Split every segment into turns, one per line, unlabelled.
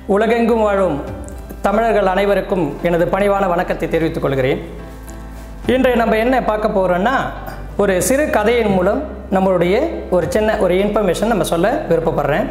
உலகெங்கும் வாழும் தமிழர்கள் அனைவருக்கும் எனது பணிவான வணக்கத்தை தெரிவித்துக் கொள்கிறேன் இன்றைய நம்ம என்ன பார்க்க போகிறோன்னா ஒரு சிறு கதையின் மூலம் நம்மளுடைய ஒரு சின்ன ஒரு இன்ஃபர்மேஷன் நம்ம சொல்ல விருப்பப்படுறேன்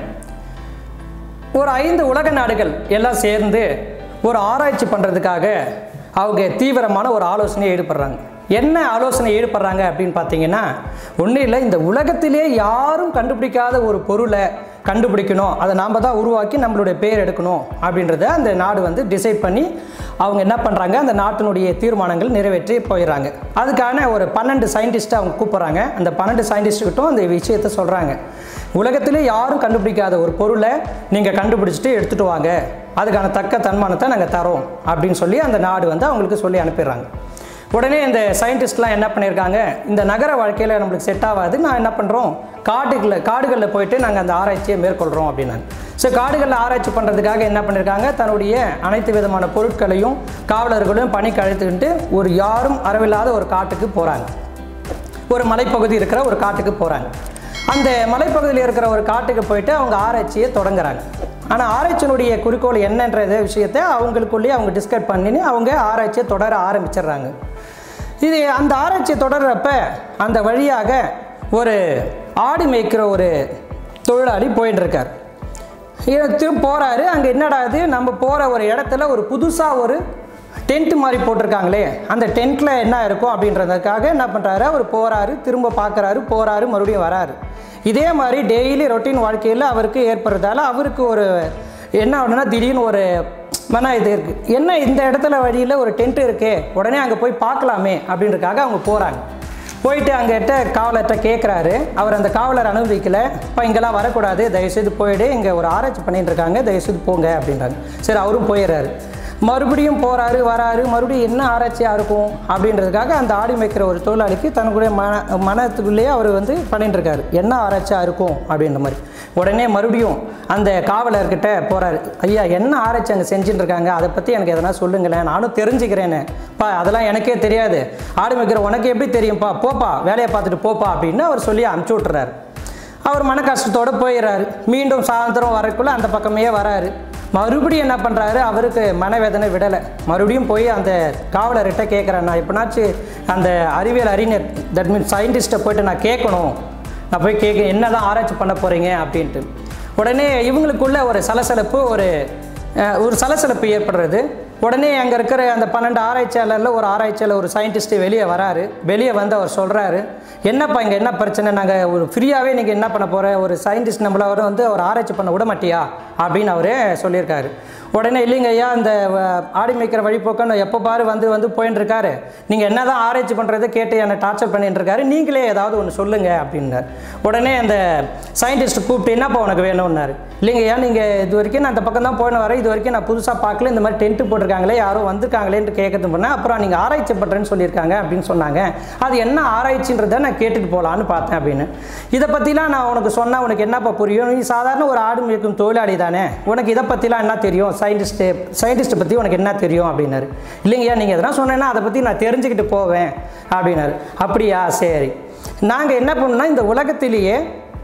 ஒரு ஐந்து உலக நாடுகள் எல்லாம் சேர்ந்து ஒரு ஆராய்ச்சி பண்ணுறதுக்காக அவங்க தீவிரமான ஒரு ஆலோசனையை ஈடுபடுறாங்க என்ன ஆலோசனை ஈடுபடுறாங்க அப்படின்னு பார்த்தீங்கன்னா ஒன்றும் இல்லை இந்த உலகத்திலே யாரும் கண்டுபிடிக்காத ஒரு பொருளை கண்டுபிடிக்கணும் அதை நாம் தான் உருவாக்கி நம்மளுடைய பேர் எடுக்கணும் அப்படின்றத அந்த நாடு வந்து டிசைட் பண்ணி அவங்க என்ன பண்ணுறாங்க அந்த நாட்டினுடைய தீர்மானங்கள் நிறைவேற்றி போயிடுறாங்க அதுக்கான ஒரு பன்னெண்டு சயின்டிஸ்ட்டை அவங்க கூப்பிட்றாங்க அந்த பன்னெண்டு சயின்டிஸ்ட்டுக்கிட்டும் அந்த விஷயத்தை சொல்கிறாங்க உலகத்திலே யாரும் கண்டுபிடிக்காத ஒரு பொருளை நீங்கள் கண்டுபிடிச்சிட்டு எடுத்துகிட்டு வாங்க அதுக்கான தக்க தன்மானத்தை நாங்கள் தரோம் அப்படின்னு சொல்லி அந்த நாடு வந்து அவங்களுக்கு சொல்லி அனுப்பிடுறாங்க உடனே இந்த சயின்டிஸ்ட்லாம் என்ன பண்ணியிருக்காங்க இந்த நகர வாழ்க்கையில் நம்மளுக்கு செட் ஆகாது நான் என்ன பண்ணுறோம் காட்டுகளில் காடுகளில் போயிட்டு நாங்கள் அந்த ஆராய்ச்சியை மேற்கொள்கிறோம் அப்படின்னாங்க ஸோ காடுகளில் ஆராய்ச்சி பண்ணுறதுக்காக என்ன பண்ணியிருக்காங்க தன்னுடைய அனைத்து விதமான பொருட்களையும் காவலர்களையும் பணிக்கு அழைத்துக்கிட்டு ஒரு யாரும் அறவில்லாத ஒரு காட்டுக்கு போகிறாங்க ஒரு மலைப்பகுதி இருக்கிற ஒரு காட்டுக்கு போகிறாங்க அந்த மலைப்பகுதியில் இருக்கிற ஒரு காட்டுக்கு போயிட்டு அவங்க ஆராய்ச்சியை தொடங்குறாங்க ஆனால் ஆராய்ச்சியினுடைய குறிக்கோள் என்னன்ற விஷயத்தை அவங்களுக்குள்ளேயே அவங்க டிஸ்கஸ் பண்ணி அவங்க ஆராய்ச்சியை தொடர ஆரம்பிச்சிடுறாங்க இது அந்த ஆராய்ச்சியை தொடர்றப்ப அந்த வழியாக ஒரு ஆடு மேய்க்கிற ஒரு தொழிலாளி போயிட்டு இருக்கார் திரும்ப போகிறாரு அங்கே என்னடா இது நம்ம போகிற ஒரு இடத்துல ஒரு புதுசாக ஒரு டென்ட் மாதிரி போட்டிருக்காங்களே அந்த டென்ட்டில் என்ன இருக்கும் அப்படின்றதுக்காக என்ன பண்ணுறாரு அவர் போகிறாரு திரும்ப பார்க்குறாரு போகிறாரு மறுபடியும் வராரு இதே மாதிரி டெய்லி ரொட்டீன் வாழ்க்கையில் அவருக்கு ஏற்படுறதால அவருக்கு ஒரு என்ன ஆகுதுன்னா திடீர்னு ஒரு மன இது இருக்குது என்ன இந்த இடத்துல வழியில் ஒரு டென்ட் இருக்கே உடனே அங்கே போய் பார்க்கலாமே அப்படின்றதுக்காக அவங்க போகிறாங்க போயிட்டு அங்கிட்ட காவலர்கிட்ட கேட்குறாரு அவர் அந்த காவலர் அனுமதிக்கலை இப்போ இங்கெல்லாம் வரக்கூடாது தயவுசெய்து போயிடு இங்கே ஒரு ஆராய்ச்சி பண்ணிட்டு இருக்காங்க தயவுசெய்து போங்க அப்படின்றாங்க சரி அவரும் போயிடுறாரு மறுபடியும் போகிறாரு வராரு மறுபடியும் என்ன ஆராய்ச்சியாக இருக்கும் அப்படின்றதுக்காக அந்த ஆடி மேய்க்கிற ஒரு தொழிலாளிக்கு தனக்குடைய மன மனத்துக்குள்ளேயே அவர் வந்து பண்ணிட்டு இருக்காரு என்ன ஆராய்ச்சியாக இருக்கும் அப்படின்ற மாதிரி உடனே மறுபடியும் அந்த காவலர்கிட்ட போகிறாரு ஐயா என்ன ஆராய்ச்சி அங்கே செஞ்சுட்டு இருக்காங்க அதை பற்றி எனக்கு எதனா சொல்லுங்களேன் நானும் தெரிஞ்சுக்கிறேன்னு பா அதெல்லாம் எனக்கே தெரியாது ஆடு மேய்க்கிற உனக்கு எப்படி தெரியும்ப்பா போப்பா வேலையை பார்த்துட்டு போப்பா அப்படின்னு அவர் சொல்லி அனுப்பிச்சி விட்டுறாரு அவர் மன கஷ்டத்தோடு போயிடுறாரு மீண்டும் சாயந்தரம் வரக்குள்ளே அந்த பக்கமே வராரு மறுபடியும் என்ன பண்ணுறாரு அவருக்கு மனவேதனை விடலை மறுபடியும் போய் அந்த காவலர்கிட்ட கேட்குறேன் நான் எப்படினாச்சும் அந்த அறிவியல் அறிஞர் தட் மீன்ஸ் சயின்டிஸ்ட்டை போயிட்டு நான் கேட்கணும் நான் போய் கேட்க என்ன தான் ஆராய்ச்சி பண்ண போகிறீங்க அப்படின்ட்டு உடனே இவங்களுக்குள்ள ஒரு சலசலப்பு ஒரு அஹ், ஒரு சலசலப்பு ஏற்படுறது உடனே அங்கே இருக்கிற அந்த பன்னெண்டு ஆராய்ச்சியாளரில் ஒரு ஆராய்ச்சியாளர் ஒரு சயின்டிஸ்ட்டு வெளியே வராரு வெளியே வந்து அவர் சொல்கிறாரு என்னப்பா இங்கே என்ன பிரச்சனை நாங்கள் ஒரு ஃப்ரீயாகவே நீங்கள் என்ன பண்ண போகிற ஒரு சயின்டிஸ்ட் நம்மள வர வந்து ஒரு ஆராய்ச்சி பண்ண விட மாட்டியா அப்படின்னு அவரே சொல்லியிருக்காரு உடனே இல்லைங்க ஐயா இந்த அஹ், ஆடி மேய்க்கிற வழிபோக்கன்னு எப்போ பாரு வந்து வந்து போயின்னு இருக்காரு நீங்கள் என்ன தான் ஆராய்ச்சி பண்ணுறதை கேட்டு என்னை டார்ச்சர் பண்ணிட்டு இருக்காரு நீங்களே ஏதாவது ஒன்று சொல்லுங்கள் அப்படின்னார் உடனே அந்த சயின்டிஸ்ட் கூப்பிட்டு என்னப்பா உனக்கு வேணும்னாரு இல்லைங்க ஐயா நீங்கள் இது வரைக்கும் நான் அந்த பக்கம் தான் போயின்னு வரேன் இது வரைக்கும் நான் புதுசாக பார்க்கல இந்த மாதிரி டென்ட்டு போட்டிருக்காங்களே யாரோ வந்திருக்காங்களேன்ட்டு கேட்கறது பண்ணேன் அப்புறம் நீங்கள் ஆராய்ச்சி பண்ணுறேன்னு சொல்லியிருக்காங்க அப்படின்னு சொன்னாங்க அது என்ன ஆராய்ச்சின்றதை நான் கேட்டுட்டு போகலான்னு பார்த்தேன் அப்படின்னு இதை பற்றிலாம் நான் உனக்கு சொன்னால் உனக்கு என்னப்பா புரியும் நீ சாதாரண ஒரு ஆடு மேய்க்கும் தொழிலாளி தானே உனக்கு இதை பற்றிலாம் என்ன தெரியும் சயின்டிஸ்ட்டு சயின்டிஸ்ட்டை பற்றி உனக்கு என்ன தெரியும் அப்படின்னாரு இல்லைங்கய்யா நீங்கள் எதனா சொன்னேன்னா அதை பற்றி நான் தெரிஞ்சுக்கிட்டு போவேன் அப்படின்னாரு அப்படியா சரி நாங்கள் என்ன பண்ணோம்னா இந்த உலகத்திலேயே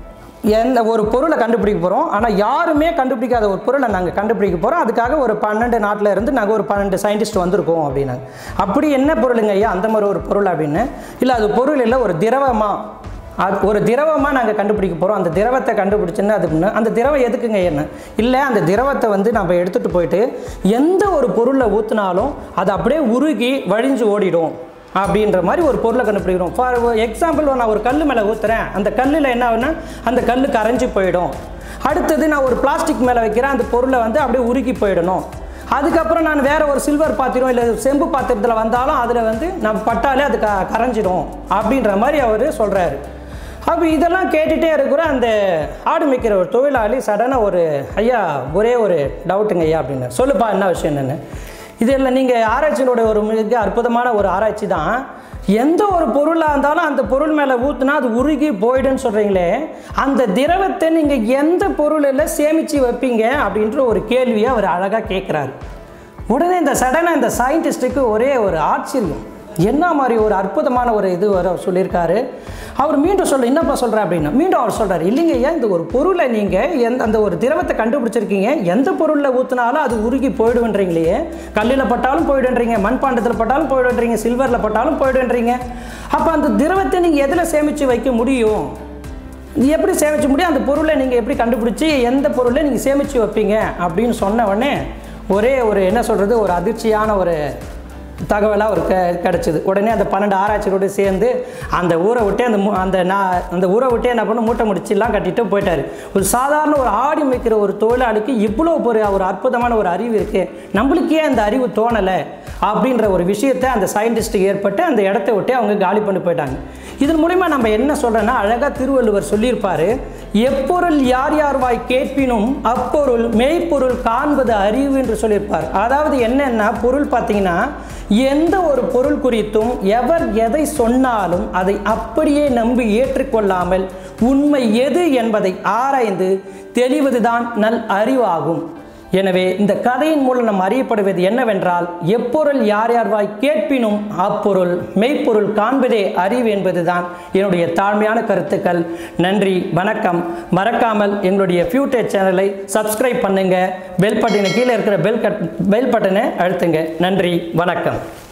எந்த ஒரு பொருளை கண்டுபிடிக்க போகிறோம் ஆனால் யாருமே கண்டுபிடிக்காத ஒரு பொருளை நாங்கள் கண்டுபிடிக்க போகிறோம் அதுக்காக ஒரு பன்னெண்டு நாட்டில் இருந்து நாங்கள் ஒரு பன்னெண்டு சயின்டிஸ்ட் வந்திருக்கோம் அப்படின்னாங்க அப்படி என்ன பொருளுங்க ஐயா அந்த மாதிரி ஒரு பொருள் அப்படின்னு இல்லை அது பொருள் இல்லை ஒரு திரவமாக அது ஒரு திரவமாக நாங்கள் கண்டுபிடிக்க போகிறோம் அந்த திரவத்தை கண்டுபிடிச்சுன்னு அது பண்ணு. அந்த திரவம் எதுக்குங்க என்ன இல்லை அந்த திரவத்தை வந்து நம்ம எடுத்துகிட்டு போயிட்டு எந்த ஒரு பொருளை ஊற்றினாலும் அது அப்படியே உருகி வழிஞ்சு ஓடிடும் அப்படின்ற மாதிரி ஒரு பொருளை கண்டுபிடிக்கிறோம் ஃபார் எக்ஸாம்பிள் நான் ஒரு கல் மேலே ஊற்றுறேன் அந்த கல்லில் என்ன ஆகுனா அந்த கல் கரைஞ்சி போயிடும் அடுத்தது நான் ஒரு பிளாஸ்டிக் மேலே வைக்கிறேன் அந்த பொருளை வந்து அப்படியே உருகி போயிடணும் அதுக்கப்புறம் நான் வேற ஒரு சில்வர் பாத்திரம் இல்லை செம்பு பாத்திரத்தில் வந்தாலும் அதில் வந்து நம்ம பட்டாலே அது க கரைஞ்சிடும் அப்படின்ற மாதிரி அவர் சொல்கிறாரு அப்போ இதெல்லாம் கேட்டுகிட்டே இருக்கிற அந்த ஆடு மேய்க்கிற ஒரு தொழிலாளி சடனாக ஒரு ஐயா ஒரே ஒரு டவுட்டுங்க ஐயா அப்படின்னு சொல்லுப்பா என்ன விஷயம் என்னென்னு இது இல்லை நீங்கள் ஆராய்ச்சியினுடைய ஒரு மிக அற்புதமான ஒரு ஆராய்ச்சி தான் எந்த ஒரு பொருளாக இருந்தாலும் அந்த பொருள் மேலே ஊற்றுனா அது உருகி போயிடுன்னு சொல்கிறீங்களே அந்த திரவத்தை நீங்கள் எந்த பொருளில் சேமித்து வைப்பீங்க அப்படின்ற ஒரு கேள்வியை அவர் அழகாக கேட்குறாரு உடனே இந்த சடனாக இந்த சயின்டிஸ்ட்டுக்கு ஒரே ஒரு ஆச்சரியம் என்ன மாதிரி ஒரு அற்புதமான ஒரு இது வர சொல்லியிருக்காரு அவர் மீண்டும் சொல்ல என்னப்பா சொல்கிறேன் அப்படின்னா மீண்டும் அவர் சொல்கிறார் இல்லைங்க ஐயா இந்த ஒரு பொருளை நீங்கள் எந்த அந்த ஒரு திரவத்தை கண்டுபிடிச்சிருக்கீங்க எந்த பொருளில் ஊற்றினாலும் அது உருகி போயிடுன்றீங்களே கல்லில் பட்டாலும் போயிடுன்றீங்க மண்பாண்டத்தில் பட்டாலும் போயிடுன்றீங்க சில்வரில் பட்டாலும் போயிடுன்றீங்க அப்போ அந்த திரவத்தை நீங்கள் எதில் சேமித்து வைக்க முடியும் இது எப்படி சேமிக்க முடியும் அந்த பொருளை நீங்கள் எப்படி கண்டுபிடிச்சி எந்த பொருளை நீங்கள் சேமித்து வைப்பீங்க அப்படின்னு சொன்ன உடனே ஒரே ஒரு என்ன சொல்கிறது ஒரு அதிர்ச்சியான ஒரு தகவலாக ஒரு க கிடச்சிது உடனே அந்த பன்னெண்டு ஆராய்ச்சியோடு சேர்ந்து அந்த ஊரை விட்டே அந்த மூ- அந்த நான் அந்த ஊரை விட்டே என்ன பண்ண மூட்டை முடிச்சுலாம் கட்டிட்டு போயிட்டாரு ஒரு சாதாரண ஒரு ஆடி மேய்க்கிற ஒரு தொழிலாளிக்கு இவ்வளோ ஒரு ஒரு அற்புதமான ஒரு அறிவு இருக்குது நம்மளுக்கு ஏன் அந்த அறிவு தோணலை அப்படின்ற ஒரு விஷயத்தை அந்த சயின்டிஸ்ட்டுக்கு ஏற்பட்டு அந்த இடத்த விட்டு அவங்க காலி பண்ணி போயிட்டாங்க இதன் மூலிமா நம்ம என்ன சொல்கிறோன்னா அழகாக திருவள்ளுவர் சொல்லியிருப்பாரு எப்பொருள் யார் யார் வாய் கேட்பினும் அப்பொருள் மெய்ப்பொருள் காண்பது அறிவு என்று சொல்லியிருப்பார் அதாவது என்னென்னா பொருள் பார்த்தீங்கன்னா எந்த ஒரு பொருள் குறித்தும் எவர் எதை சொன்னாலும் அதை அப்படியே நம்பி ஏற்றுக்கொள்ளாமல் உண்மை எது என்பதை ஆராய்ந்து தெளிவதுதான் நல் அறிவாகும் எனவே இந்த கதையின் மூலம் நாம் அறியப்படுவது என்னவென்றால் எப்பொருள் யார் யார் வாய் கேட்பினும் அப்பொருள் மெய்ப்பொருள் காண்பதே அறிவு என்பதுதான் என்னுடைய தாழ்மையான கருத்துக்கள் நன்றி வணக்கம் மறக்காமல் எங்களுடைய ஃபியூட்டர் சேனலை சப்ஸ்கிரைப் பண்ணுங்க பெல் பட்டனை கீழே இருக்கிற பெல் கட் பெல் பட்டனை அழுத்துங்க நன்றி வணக்கம்